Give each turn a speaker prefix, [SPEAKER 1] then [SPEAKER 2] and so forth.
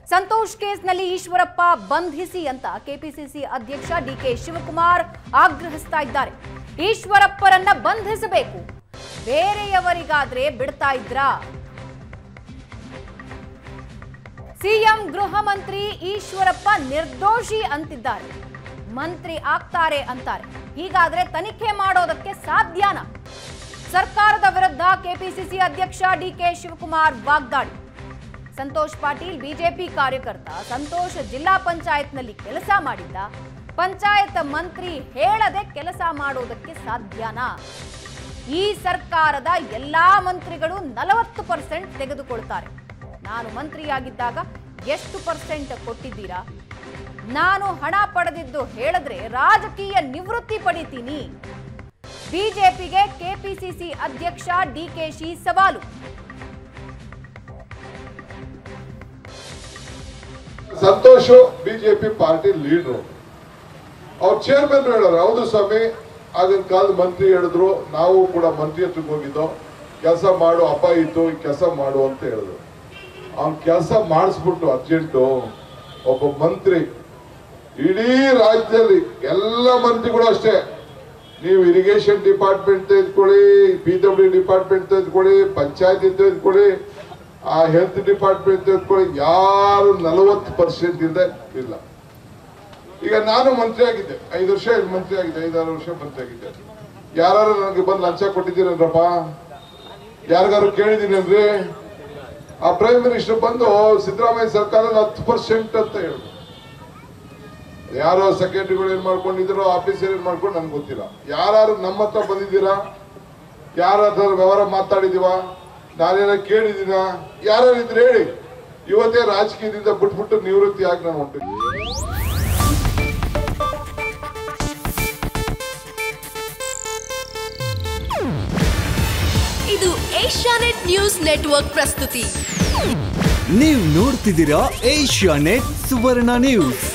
[SPEAKER 1] ಸಂತೋಷ್ ಕೇಸ್ನಲ್ಲಿ ಈಶ್ವರಪ್ಪ ಬಂಧಿಸಿ ಅಂತ ಕೆಪಿಸಿಸಿ ಅಧ್ಯಕ್ಷ ಡಿಕೆ ಶಿವಕುಮಾರ್ ಆಗ್ರಹಿಸ್ತಾ ಇದ್ದಾರೆ ಈಶ್ವರಪ್ಪರನ್ನ ಬಂಧಿಸಬೇಕು ಬೇರೆಯವರಿಗಾದ್ರೆ ಬಿಡ್ತಾ ಇದ್ರಾ ಸಿಎಂ ಗೃಹ ಮಂತ್ರಿ ಈಶ್ವರಪ್ಪ ನಿರ್ದೋಷಿ ಅಂತಿದ್ದಾರೆ ಮಂತ್ರಿ ಆಗ್ತಾರೆ ಅಂತಾರೆ ಹೀಗಾದ್ರೆ ತನಿಖೆ ಮಾಡೋದಕ್ಕೆ ಸಾಧ್ಯನಾ ಸರ್ಕಾರದ ವಿರುದ್ಧ ಕೆಪಿಸಿಸಿ ಅಧ್ಯಕ್ಷ ಡಿಕೆ ಶಿವಕುಮಾರ್ ವಾಗ್ದಾಳಿ ಸಂತೋಷ್ ಪಾಟೀಲ್ ಬಿಜೆಪಿ ಕಾರ್ಯಕರ್ತ ಸಂತೋಷ್ ಜಿಲ್ಲಾ ಪಂಚಾಯತ್ನಲ್ಲಿ ಕೆಲಸ ಮಾಡಿದ್ದ ಪಂಚಾಯತ್ ಮಂತ್ರಿ ಹೇಳದೆ ಕೆಲಸ ಮಾಡೋದಕ್ಕೆ ಸಾಧ್ಯನಾ ಈ ಸರ್ಕಾರದ ಎಲ್ಲಾ ಮಂತ್ರಿಗಳು ನಲವತ್ತು ಪರ್ಸೆಂಟ್ ತೆಗೆದುಕೊಳ್ತಾರೆ ನಾನು ಮಂತ್ರಿಯಾಗಿದ್ದಾಗ ಎಷ್ಟು ಪರ್ಸೆಂಟ್ ಕೊಟ್ಟಿದ್ದೀರಾ ನಾನು ಹಣ ಪಡೆದಿದ್ದು ಹೇಳಿದ್ರೆ ರಾಜಕೀಯ ನಿವೃತ್ತಿ ಪಡಿತೀನಿ ಬಿಜೆಪಿಗೆ ಕೆಪಿಸಿಸಿ ಅಧ್ಯಕ್ಷ ಡಿಕೆಶಿ ಸವಾಲು
[SPEAKER 2] ಸಂತೋಷ್ ಬಿಜೆಪಿ ಪಾರ್ಟಿ ಲೀಡರ್ ಅವ್ರ ಚೇರ್ಮನ್ ಹೇಳೋರು ಹೌದು ಸ್ವಾಮಿ ಆಗಿನ ಕಾಲದ ಮಂತ್ರಿ ಹೇಳಿದ್ರು ನಾವು ಕೂಡ ಮಂತ್ರಿ ಹತ್ರಕ್ಕೆ ಹೋಗಿದ್ದೋ ಕೆಲಸ ಮಾಡು ಅಪ್ಪ ಇತ್ತು ಕೆಲಸ ಮಾಡು ಅಂತ ಹೇಳಿದ್ರು ಅವ್ನ್ ಕೆಲಸ ಮಾಡಿಸ್ಬಿಟ್ಟು ಅರ್ಜೆಂಟು ಒಬ್ಬ ಮಂತ್ರಿ ಇಡೀ ರಾಜ್ಯದಲ್ಲಿ ಎಲ್ಲ ಮಂತ್ರಿಗಳು ಅಷ್ಟೇ ನೀವು ಇರಿಗೇಷನ್ ಡಿಪಾರ್ಟ್ಮೆಂಟ್ ತೆಗೆದುಕೊಳ್ಳಿ ಪಿ ಡಬ್ಲ್ಯೂ ಡಿಪಾರ್ಟ್ಮೆಂಟ್ ತೆಗೆದುಕೊಳ್ಳಿ ಪಂಚಾಯತಿ ತೆಗೆದುಕೊಳ್ಳಿ ಆ ಹೆಲ್ತ್ ಡಿಪಾರ್ಟ್ಮೆಂಟ್ ತೆಗೆದುಕೊಳ್ಳಿ ಯಾರು ನಲವತ್ತು ಪರ್ಸೆಂಟ್ ಇಲ್ಲದೆ ಇಲ್ಲ ಈಗ ನಾನು ಮಂತ್ರಿ ಆಗಿದ್ದೆ ಐದು ವರ್ಷ ಇಲ್ಲಿ ಮಂತ್ರಿ ಆಗಿದ್ದೆ ಐದಾರು ವರ್ಷ ಮಂತ್ರಿ ಆಗಿದ್ದೆ ಯಾರು ನನಗೆ ಬಂದು ಲಂಚ ಕೊಟ್ಟಿದ್ದೀರಪ್ಪ ಯಾರಿಗಾರು ಕೇಳಿದ್ದೀನೇನ್ರಿ ಆ ಪ್ರೈಮ್ ಮಿನಿಸ್ಟರ್ ಬಂದು ಸಿದ್ದರಾಮಯ್ಯ ಸರ್ಕಾರದಲ್ಲಿ ಹತ್ತು ಪರ್ಸೆಂಟ್ ಅಂತ ಹೇಳಿದ್ರು ಯಾರೋ ಸೆಕ್ರೆಟರಿಗಳು ಏನ್ ಮಾಡ್ಕೊಂಡಿದ್ರು ಆಫೀಸರ್ ಏನ್ ಮಾಡ್ಕೊಂಡು ನನ್ಗೆ ಗೊತ್ತಿಲ್ಲ ಯಾರು ನಮ್ಮ ಹತ್ರ ಬಂದಿದ್ದೀರಾ ಯಾರ ಹತ್ರ ವ್ಯವಹಾರ ಮಾತಾಡಿದೀವ ನಾನೇನ ಕೇಳಿದೀನ ಯಾರು ಇದ್ರೆ ಹೇಳಿ ಇವತ್ತೇ ರಾಜಕೀಯದಿಂದ ಬಿಟ್ಬಿಟ್ಟು ನಿವೃತ್ತಿ ಆಗಿ ನಾನು ಹೊಂಟಿದ್ದೀನಿ
[SPEAKER 3] ಇದು ಏಷ್ಯಾನೆಟ್ ನ್ಯೂಸ್ ನೆಟ್ವರ್ಕ್ ಪ್ರಸ್ತುತಿ
[SPEAKER 4] ನೀವು ನೋಡ್ತಿದ್ದೀರಾ ಏಷ್ಯಾ ನೆಟ್ ಸುವರ್ಣ ನ್ಯೂಸ್